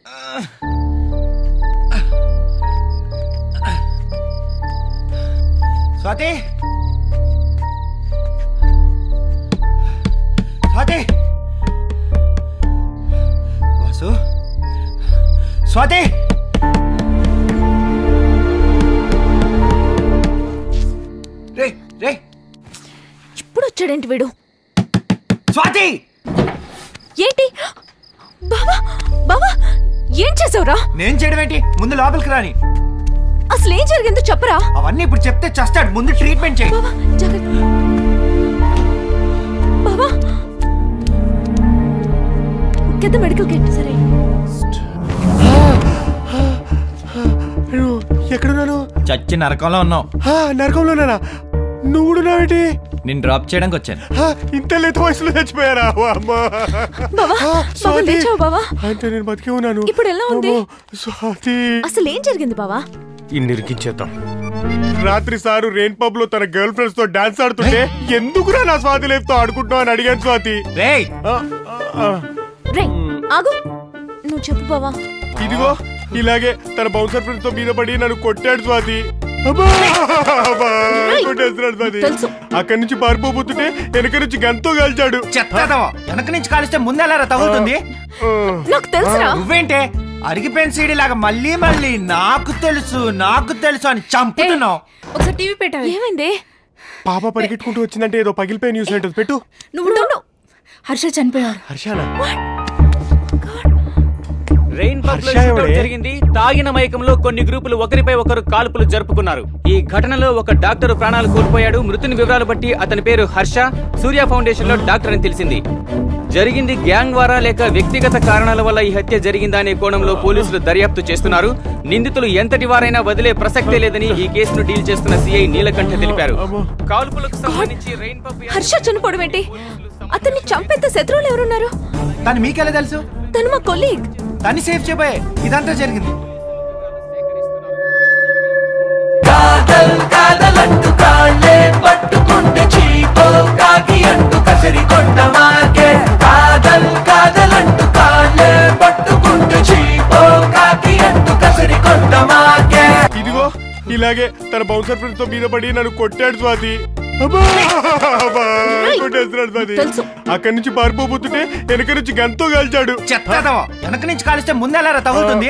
స్వాతి స్వాతి వాసు స్వాతి రే రే ఇప్పుడు వచ్చాడేంటి వీడు స్వాతి ఏంటి బావా బావా ఏం చేసావురా నేను చేయడం ఏంటి ముందు లోపలికి రాని అసలు ఏం జరిగిందో చెప్పరా అవన్నీ ఇప్పుడు చెప్తే చస్తాడు ముందు ట్రీట్మెంట్ చేయి బావా జాగ్రత్త బావా కింద మెడికల్ కిట్ సరే నేను ఎక్కడున్నాను చచ్చి నరకంలో ఉన్నావు ఆ, నరకంలోనేనా నువ్వు ఉన్నావేంటి నేను డ్రాప్ చేయడానికి వచ్చాను ఆ, ఇంత లేత వయసులో చచ్చిపోయారా ఓ అమ్మా. బావా ఆ, బావా స్వాతి. లేచావు బావా అంటే నేను బతికే ఉన్నాను ఇప్పుడు ఎలా ఉంది? అమ్మో, స్వాతి అసలు ఏం జరిగింది బావా ఇన్ని ఇరికించేద్దాం రాత్రి సారు రెయిన్ పబ్ లో తన గర్ల్ ఫ్రెండ్స్ తో డాన్స్ ఆడుతుంటే ఎందుకురా నా స్వాతి లేపుతో ఆడుకుంటున్నావు అని అడిగాను స్వాతి రేయ్ ఆ, ఆ, ఆ. రే ఆగు నువ్వు చెప్పు బావా ఇదిగో ఇలాగే తన బౌన్సర్ ఫ్రెండ్స్ తో మీద పడి నన్ను కొట్టాడు స్వాతి అబ్బా! అబ్బా! కొట్టేస్తున్నాడు స్వాతి తెలుసు. అక్కడి నుంచి పారిపోబోతుంటే వెనక నుంచి గంతో కాల్చాడు చెత్తదవా వెనక నుంచి కాలిస్తే ముందెలారా తగులుతుంది ఆ. నాకు తెలుసురా నువ్వేంటే అరిగిపోయిన సీడీ లాగా మళ్ళీ మళ్ళీ నాకు తెలుసు నాకు తెలుసు అని చంపుతున్నావు ఒకసారి టీవీ పెట్టాలి ఏమైంది పాప పరిగెట్టుకుంటూ వచ్చిందంటే ఏదో పగిలిపోయి న్యూస్ ఉంటుంది పెట్టు నువ్వు ఉండు. హర్ష చనిపోయారు హర్షానా రెయిన్ పబ్ లో హర్ష షూటౌట్ ఎవడే? జరిగింది తాగిన మైకంలో కొన్ని గ్రూపులు ఒకరిపై ఒకరు కాల్పులు జరుపుకున్నారు ఈ ఘటనలో ఒక డాక్టర్ ప్రాణాలు కోల్పోయాడు మృతుని వివరాలు బట్టి అతని పేరు హర్ష సూర్య ఫౌండేషన్ లో డాక్టర్ అని తెలిసింది జరిగింది గ్యాంగ్ ద్వారా లేక వ్యక్తిగత కారణాల వల్ల ఈ హత్య జరిగిందా అనే కోణంలో పోలీసులు దర్యాప్తు చేస్తున్నారు నిందితులు ఎంతటి వారైనా వదిలే ప్రసక్తే లేదని ఈ కేసును డీల్ చేస్తున్న సిఐ నీలకంఠ తెలిపారు అమ్మో. కాల్పులకు సంబంధించి రెయిన్ పబ్ హర్ష చనిపోవడం ఏంటి అతన్ని చంపేంత శత్రువులు ఎవరున్నారు తను మీకెలా తెలుసు తను మా కొలీగ్ తన్ని సేఫ్ చేయబోయే ఇదంతా జరిగింది కాదల్ కాదలంటూ కాళ్ళే పట్టుకుంటే చీపో కాకి అంటూ కసిరి కొండ మాకే కాదల్ కాదలంటూ కాళ్ళే పట్టుకుంటే చీపో కాకి అంటూ కసిరి కొండ మాకే ఇదిగో ఇలాగే తన బౌన్సర్ ఫ్రెండ్స్ తో మీద పడి నన్ను కొట్టాడు స్వాతి అబ్బా! అబ్బా! కొట్టేస్తున్నాడు స్వాతి తెలుసు. అక్కడి నుంచి పారిపోబోతుంటే వెనక నుంచి గంతో కాల్చాడు చెత్తదవా వెనక నుంచి కాలిస్తే ముందెలారా తగులుతుంది